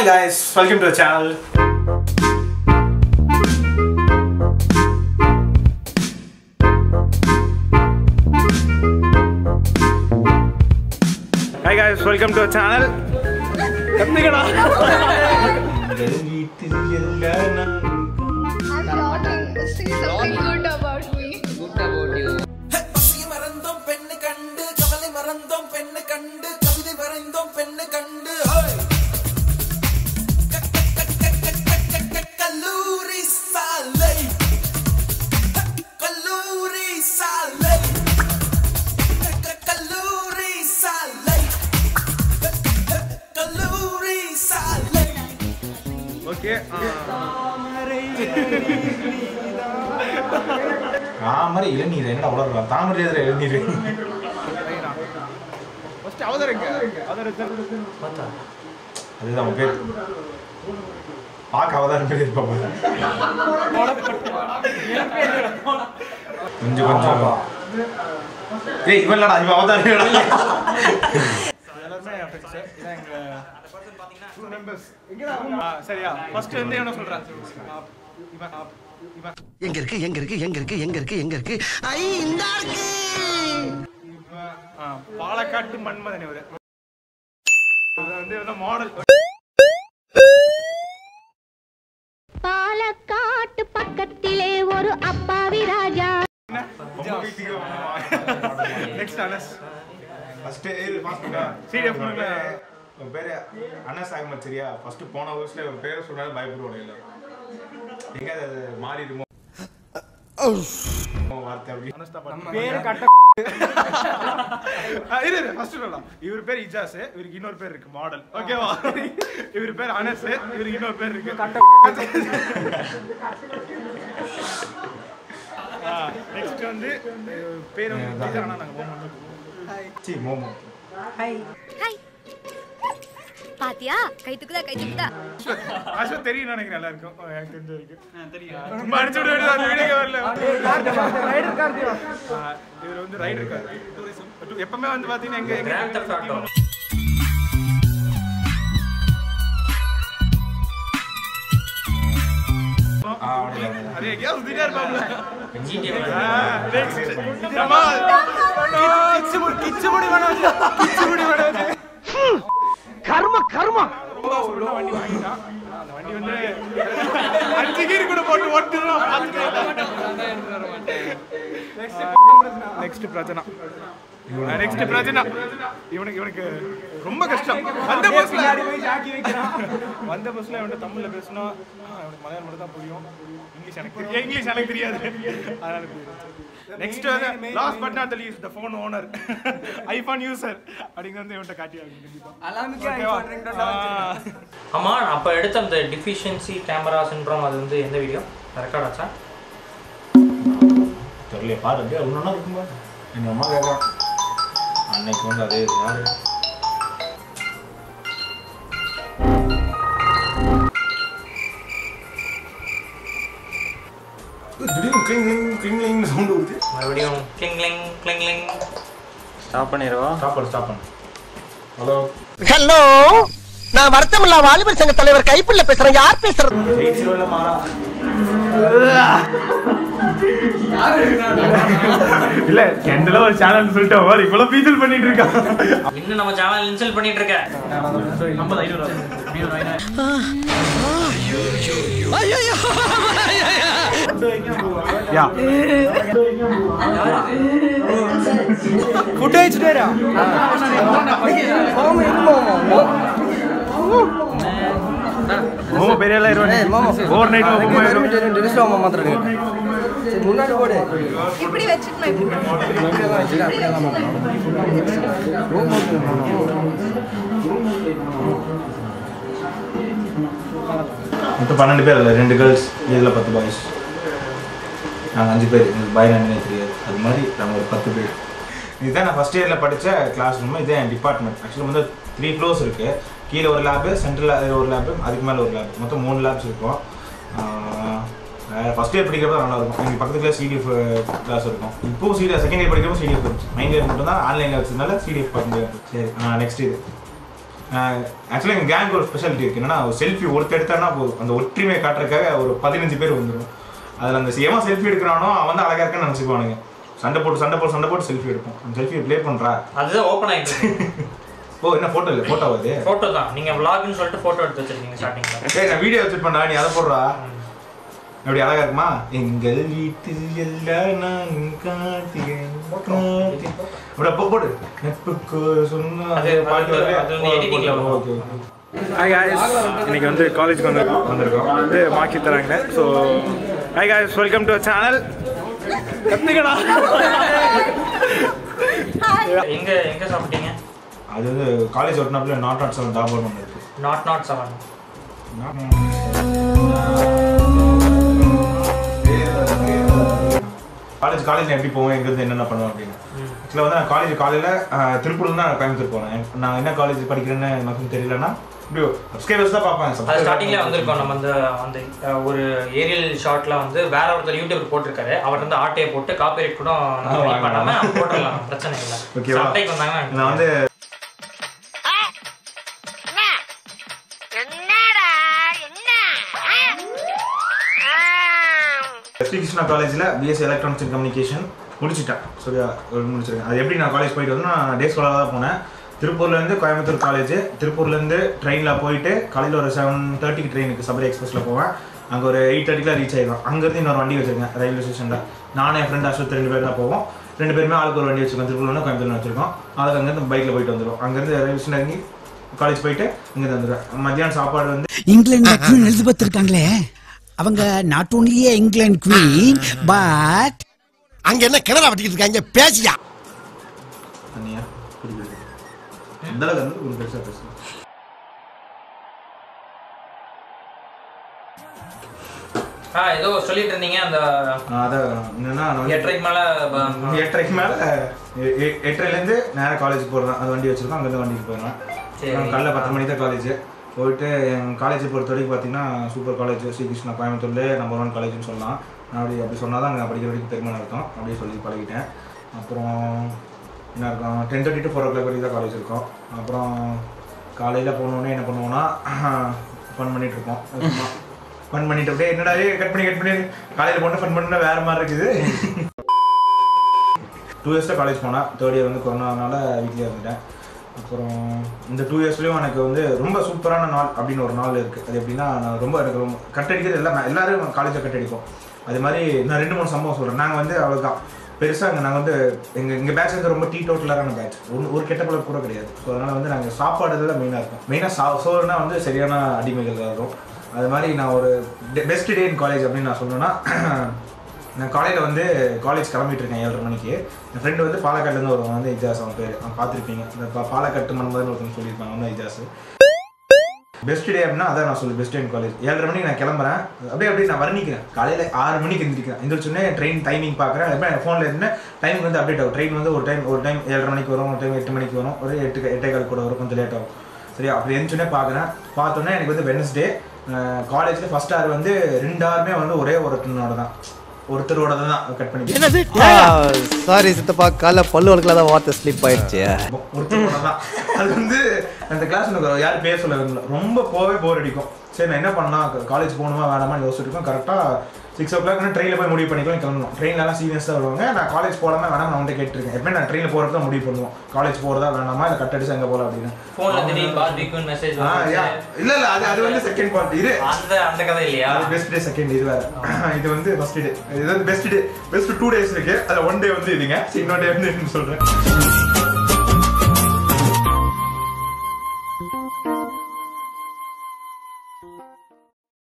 Hi guys, welcome to the channel. Hi guys, welcome to the channel. கத்துக்கடா I'm talking. Say something good about me. பசி மறந்தோம் பெண்ணு கண்டு கவலை மறந்தோம் பெண்ணு கண்டு கவிதை வரைந்தோம் பெண்ணு கண்டு ஹோய்! க- க- க- க- க- க- க- க- கல்லூரி சாலை ஹ! கல்லூரி சாலை க- க- கல்லூரி சாலை ஹ! ஹ! கல்லூரி சாலை ஓகே தாமரை இளநீர் என்னடா உலகம் தாமரை எதிர இளநீர் ஃபர்ஸ்ட் அவதரிங்க அவதரிச்சு அதுதான் உன் பேர் பார்க்க அவதாரம் பேர் இருப்பாங்க கொஞ்சம் கொஞ்சம் ஏய் இவன் இல்லடா இவன் அவதாரம் இல்லடா. எல்லாருமே என் ஃப்ரெண்ட்ஸ் இதான் எங்க டூ மெம்பர்ஸ் சரியா ஃபர்ஸ்ட் வந்து என்ன சொல்றேன் ஆ, இவன் ஆ, இவன் எங்க இருக்கு எங்க இருக்கு எங்க இருக்கு எங்க இருக்கு எங்க இருக்கு ஐ இந்த இருக்கு இவன், ஆ, பாலக்காட்டு மன்மதன் இவரு இது வந்து வந்து மாடல் பாலக்காட்டு பக்கத்திலே ஒரு அப்பாவி ராஜா நெக்ஸ்ட் அனஸ் ஃபர்ஸ்ட் ஏய் பாஸ் பண்ணா சீரியஸ் உன் பேரு அனஸ் அகமத் சரியா ஃபர்ஸ்ட் போன வருஷத்துல உன் பேரை சொன்னாலும் பயப்படுவாங்க எல்லாரும் எங்க அது மாறிடுமோ வார்த்தை அப்படி அனஸ் தான் பேர் கட்ட இரு இரு ஃபர்ஸ்ட் சொல்லலாம் இவர் பேர் இஜாஸ் இவருக்கு இன்னொரு பேர் இருக்கு மாடல் ஓகேவா இவர் பேர் அனஸ் இவருக்கு இன்னொரு பேர் இருக்கு நெக்ஸ்ட் வந்து அஹ், பேர் வந்து விஜய், ஆனா நாங்க போக மாட்டோம் சி மோமோ ஹாய் பாத்தியா கை தூக்குதா கை தூக்குதா அஸ்வத் தெரியும் நினைக்கிறேன் எல்லாருக்கும் அஹ், எனக்கு தெரிஞ்ச வரைக்கும் தெரியும் சும்மா அடிச்சு விட வேண்டியது அந்த வீடியோ வரல அஹ், இவர் வந்து ரைடர் கார் எப்பவுமே வந்து பாத்தீங்கன்னா எங்க எங்க ஆ அவனே அவனே அதே எங்கேயாவது சுத்திட்டே இருப்பாப்ல. ஆ, next. ஜமால். கிச்சு முடி- கிச்சு முடி வேணாம். கிச்சு முடி வேணாம். ரொம்ப சொல்லுவா, வண்டி வாங்கிட்டான். அந்த வண்டி வந்து அஞ்சு கீர் கூட போட்டு ஓட்டுறோம் நெக்ஸ்ட் பிரச்சனை நெக்ஸ்ட் பிரச்சனை இவனுக்கு இவனுக்கு ரொம்ப கஷ்டம் வந்த பஸ்ல வந்த பஸ்ல இவன் தமிழ்ல பேசினா அவனுக்கு மலையாளம் மட்டும் தான் புரியும் இங்கிலீஷ் எனக்கு தெரியும் இங்கிலீஷ் எனக்கு தெரியாது அதனால நெக்ஸ்ட் வந்து last but not least the phone owner iPhone user அப்படிங்க வந்து இவன்ட்ட காட்டியாங்க கண்டிப்பா ஓகேவா? ஆ. ஆமா அப்ப எடுத்த அந்த டிஃபிஷியன்சி கேமரா சின்ட்ரோம் அது வந்து எந்த வீடியோ ரெக்கார்ட் ஆச்சா தெரியல பாரு அப்படியே ஒன்றா இருக்கும்பா எங்கள் அம்மா கேட்குறான் அன்னைக்கு வந்து அதே யாரு திடீர்னு கிளிங் கிளிங் கிளிங் சவுண்டு வருது மறுபடியும் கிளிங் கிளிங் கிளிங் ஸ்டாப் பண்ணிடுவா ஸ்டாப் பண்ணு ஸ்டாப் பண்ணு ஹலோ ஹலோ நான் வருத்தமில்லா வாலிபர் சங்க தலைவர் கைப்புள்ள பேசுறேன் யார் பேசுறது ஜெயிச்சிருவல மாறா இல்ல எந்தல ஒரு சேனல் சொல்லிட்டு அவர் இவ்வளவு ஃபீச்சர் பண்ணிட்டு இருக்கான் இன்னும் நம்ம சேனல் இன்சல்ட் பண்ணிட்டு இருக்க யா ஃபுட் அடிச்சுட்டேரா மோமோ பெரிய எல்லாம் இருவானே ஓவர் நைட் மோமோ இப்படி வச்சுக்கணும் மொத்தம் பன்னெண்டு பேர் இல்லை ரெண்டு கேர்ள்ஸ் இதில் பத்து பாய்ஸ் நாங்கள் அஞ்சு பேர் எனக்கு பாய் நானே தெரியாது அது மாதிரி நாங்கள் ஒரு பத்து பேர் இதுதான் நான் ஃபஸ்ட் இயரில் படித்த கிளாஸ் ரூம் இதுதான் என் டிபார்ட்மெண்ட் ஆக்சுவலி வந்து த்ரீ ஃப்ளோர்ஸ் இருக்குது கீழே ஒரு லேபு சென்ட்ரல் ஒரு லேபு அதுக்கு மேலே ஒரு லேப் மொத்தம் மூணு லேப்ஸ் இருக்கும் ஃபஸ்ட் இயர் படிக்கிறப்ப நல்லா இருக்கும் எங்கள் பக்கத்துல சிடிஎஃப் கிளாஸ் இருக்கும் இப்போ சிடிஎஃப் செகண்ட் இயர் படிக்கிறப்போ சிடிஎஃப் இருந்துச்சு மைண்ட் இயர் மட்டும் தான் ஆன்லைனில் வச்சதுனால சிடிஎஃப் பார்க்க முடியாது சரி நெக்ஸ்ட் இது ஆக்சுவலாக எங்கள் கேங்கு ஒரு ஸ்பெஷாலிட்டி இருக்கு என்னன்னா ஒரு செல்ஃபி ஒருத்தர் எடுத்தானா போதும் அந்த ஒற்றுமையை காட்டுறதுக்காக ஒரு பதினஞ்சு பேர் வந்துடும் அதில் அந்த எவன் செல்ஃபி எடுக்கிறானோ அவன் தான் அழகா இருக்கான்னு நினச்சிக்குவானுங்க சண்டை போட்டு சண்டை போட்டு சண்டை போட்டு செல்ஃபி எடுப்போம் அந்த செல்ஃபியை ப்ளே பண்ணுறா அதுதான் ஓப்பன் ஆயிட்டு இருக்கு ஓ என்ன ஃபோட்டோ இல்லை ஃபோட்டோ வருது போட்டோ தான் நீங்க vlogனு சொல்லிட்டு போட்டோ எடுத்து வச்சிருக்கீங்க ஸ்டார்டிங்ல ஏய் நான் வீடியோ வச்சுட்டு பண்ணா நீ அதை போடுறா எப்படி அழகா இருக்குமா எங்கள் வீட்டில் எல்லாம் நான் கார்த்திகேயன் கார்த்திகேயன். அப்படியே போ- போடு நட்புக்கு சொன்ன அது- அது பாட்டு வந்து- வருது. அது வந்து editing ல வரும். ஓகே ஓகே ஹாய் காய்ஸ் இன்னைக்கு வந்து காலேஜ்க்கு வந்திருக்கோம் வந்திருக்கோம் வந்து மார்க் தராங்க so hi guys welcome to channel கத்துக்கடா எங்க எங்க சாப்பிட்டீங்க அது வந்து காலேஜ் ஒட்டினாப்புல நாட் நாட் செவன் டாபர் ஒன்று இருக்கு nought nought seven college college எப்படி போவேன் எங்கேருந்து என்னென்ன பண்ணுவேன் அப்படின்னு ஆக்சுவலாக வந்து நான் காலேஜ் காலையில் திருப்பூர்ல தான் கோயம்புத்தூர் போனேன் நான் என்ன காலேஜ் படிக்கிறேன்னு எனக்கு தெரியலன்னா இப்படி சப்ஸ்கிரைபர்ஸ் தான் பார்ப்பேன் அது subscribers ஸ்டார்டிங்ல தான் வந்திருக்கோம் நம்ம அந்த அந்த அஹ், ஒரு ஏரியல் ஷார்ட்ல வந்து வேற ஒருத்தர் யூடியூப் போட்டிருக்காரு அவர் வந்து ஆட்டையை போட்டு காப்பிரைட் கூட நம்ம ஆமா, இது பண்ணாம ஆமா. போட்டுடலாம் பிரச்சனை இல்லை ஓகேவா? சப்டைக்கு வந்தாங்கன்னா நான் வந்து ஸ்ரீ கிருஷ்ணா காலேஜில் பிஎஸ்சி எலக்ட்ரானிக்ஸ் அண்ட் கம்யூனிகேஷன் முடிச்சிட்டேன் சரியா ஒரு முடிச்சிருக்கேன் அது எப்படி நான் காலேஜ் போயிட்டு வந்து நான் டே ஸ்காலராக தான் போனேன் திருப்பூர்லேருந்து கோயம்புத்தூர் காலேஜ் திருப்பூர்லேருந்து ட்ரெயினில் போயிட்டு காலையில் ஒரு செவன் தேர்ட்டிக்கு ட்ரெயினுக்கு சபரி எக்ஸ்பிரஸில் போவேன் அங்கே ஒரு எயிட் தேர்ட்டிக்குலாம் ரீச் ஆயிடும் அங்கேருந்து இன்னொரு வண்டி வச்சிருக்கேன் ரயில்வே ஸ்டேஷனில் நானும் என் ஃப்ரெண்ட் அஸ்வத் ரெண்டு பேர் தான் போவோம் ரெண்டு பேருமே ஆளுக்கு ஒரு வண்டி வச்சிருக்கோம் திருப்பூர்ல கோயம்புத்தூர்ல வச்சிருக்கோம் அதுக்கு அங்கேருந்து பைக்கில் போயிட்டு வந்துடும் அங்கேருந்து ரயில்வே ஸ்டேஷன் இறங்கி காலேஜ் போயிட்டு இங்கே வந்துடுவேன் மத்தியானம் சாப்பாடு வந்து இங்கிலாந்து குவீன் எலிசபெத் இருக்காங்களே அவங்க not only England queen but அங்க என்ன கிணறா வட்டிக்கிட்டு இருக்காங்க பேசியா தனியா குடிக்கிறது அந்த அளவுக்கு வந்து ஒரு பெருசாக பேசுகிறேன் ஆ ஏதோ சொல்லிட்டு இருந்தீங்க அந்த அதான் என்னன்னா நான் வந்து எட்டரைக்கு மேல ப- எட்டரைக்கு மேலே எட்டரைலேருந்து நேராக காலேஜ் போடுறேன் அது வண்டி வச்சிருக்கோம் அங்கேருந்து வண்டிக்கு போயிடுவேன் சரி. நான் காலைல பத்து மணிக்கு தான் காலேஜ் போயிட்டு என் காலேஜை பொறுத்த வரைக்கும் பார்த்தீங்கன்னா சூப்பர் காலேஜ் ஸ்ரீகிருஷ்ணா கோயம்புத்தூர்லேயே நம்பர் ஒன் காலேஜ்னு சொல்லலாம் நான் அப்படி அப்படி சொன்னால் தான் அங்கே படிக்கிற வரைக்கும் பெருமை அர்த்தம் அப்படியே சொல்லி பழகிட்டேன் அப்புறம் என்ன இருக்கும் ten thirty to four o'clock வரைக்கும் தான் காலேஜ் இருக்கும் அப்புறம் காலையில் போனோடனே என்ன பண்ணுவோன்னா ஃபன் பண்ணிட்டு இருப்போம் ஃபன் பண்ணிட்டு அப்படியே என்னடா கட் பண்ணி கட் பண்ணி காலையில் போட்டு ஃபன் பண்ணா வேறு மாதிரி இருக்குது டூ இயர்ஸில் காலேஜ் போனேன் தேர்ட் இயர் வந்து கொரோனானால வீட்லேயே இருந்துட்டேன் அப்புறம் இந்த டூ இயர்ஸ்லேயும் எனக்கு வந்து ரொம்ப சூப்பரான நாள் அப்படின்னு ஒரு நாள் இருக்குது அது எப்படின்னா நான் ரொம்ப எனக்கு ரொம்ப கட்டடிக்கிறது எல்லாம் எல்லாரும் காலேஜை கட்டடிப்போம் அது மாதிரி நான் ரெண்டு மூணு சம்பவம் சொல்கிறேன் நாங்கள் வந்து அவ்வளோதான் பெருசாக இங்கே நாங்கள் வந்து எங்கள் எங்கள் பேட்ச் வந்து ரொம்ப டீ டோட்டலான பேட்ச் ஒன்று ஒரு கெட்ட பழக்கம் கூட கிடையாது ஸோ அதனால் வந்து நாங்கள் சாப்பாடு தான் மெயினாக இருக்கும் மெயினாக சா சோறுனா வந்து சரியான அடிமைகள் தான் இருக்கும் அது மாதிரி நான் ஒரு பெஸ்ட் டே இன் காலேஜ் அப்படின்னு நான் சொல்லணும்னா நான் காலையில் வந்து காலேஜ் கிளம்பிட்டு இருக்கேன் ஏழரை மணிக்கு என் ஃப்ரெண்டு வந்து பாலக்காட்லேருந்து வருவான் வந்து இஜாஸ் அவன் பேர் அவன் பார்த்துருப்பீங்க இந்த பா- பாலக்காட்டு மன்மதன் ஒருத்தன் சொல்லியிருப்பாங்க அவன் தான் இஜாஸ் பெஸ்ட் டே அப்படின்னா அதான் நான் சொல்லு பெஸ்ட் டே இன் காலேஜ் ஏழரை மணிக்கு நான் கிளம்புறேன் அப்படியே அப்படியே நான் வர்ணிக்கிறேன் காலையில் ஆறு மணிக்கு எந்திரிக்கிறேன் எந்திரிச்சோடனே ட்ரெயின் டைமிங் பார்க்குறேன் அதுமாதிரி என் ஃபோனில் இருந்து டைம் வந்து அப்டேட் ஆகும் ட்ரெயின் வந்து ஒரு டைம் ஒரு டைம் ஏழரை மணிக்கு வரும் ஒரு டைம் எட்டு மணிக்கு வரும் ஒரு எட்டு எட்டே கால் கூட வரும் கொஞ்சம் லேட் ஆகும் சரியா அப்படி எழுந்துச்சோடனே பார்க்குறேன் பார்த்தோன்னே எனக்கு வந்து வெனஸ்டே காலேஜில் ஃபஸ்ட் ஹவர் வந்து ரெண்டு ஹவருமே வந்து ஒரே ஒருத்தனோட தான் ஒருத்தரோட தான் கட் பண்ணி சாரி சித்தப்பா காலைல பல்லு வழக்கில் தான் வார்த்தை ஸ்லிப் ஆயிடுச்சு ஒருத்தரோட தான் அது வந்து அந்த கிளாஸ் எனக்கு யார் பேர் சொல்ல விரும்பல ரொம்ப போவே போர் அடிக்கும் சரி நான் என்ன பண்ணலாம் காலேஜ் போகணுமா வேணாமான்னு யோசிச்சுட்டு இருக்கேன் கரெக்டாக சிக்ஸ் ஓ கிளாக் ட்ரெயினில் போய் முடிவு பண்ணிக்கலாம் கிளம்பணும் ட்ரெயின்லலாம் சீனியர்ஸாக வருவாங்க நான் காலேஜ் போகலாமா வேணாம் நான் உன்ட்ட கேட்டிருக்கேன் எப்பவுமே நான் ட்ரெயினில் போகிறது தான் முடிவு பண்ணுவோம் காலேஜ் போகிறதா வேணாமா இல்லை கட் அடிச்சு அங்கே போகலாம் அப்படின்னு போன்ல திடீர்னு பார்பிக்யூன் மெசேஜ் ஆ, yeah. இல்ல இல்ல அது அது வந்து செகண்ட் பார்ட் இது அந்த அந்த கதை இல்லையா அது பெஸ்ட் டே செகண்ட் இது வேற இது வந்து ஃபர்ஸ்ட் டே இது வந்து best day best two days இருக்கு அதுல ஒன் டே வந்து இதுங்க சரி, இன்னொரு டே வந்து இதுன்னு சொல்றேன்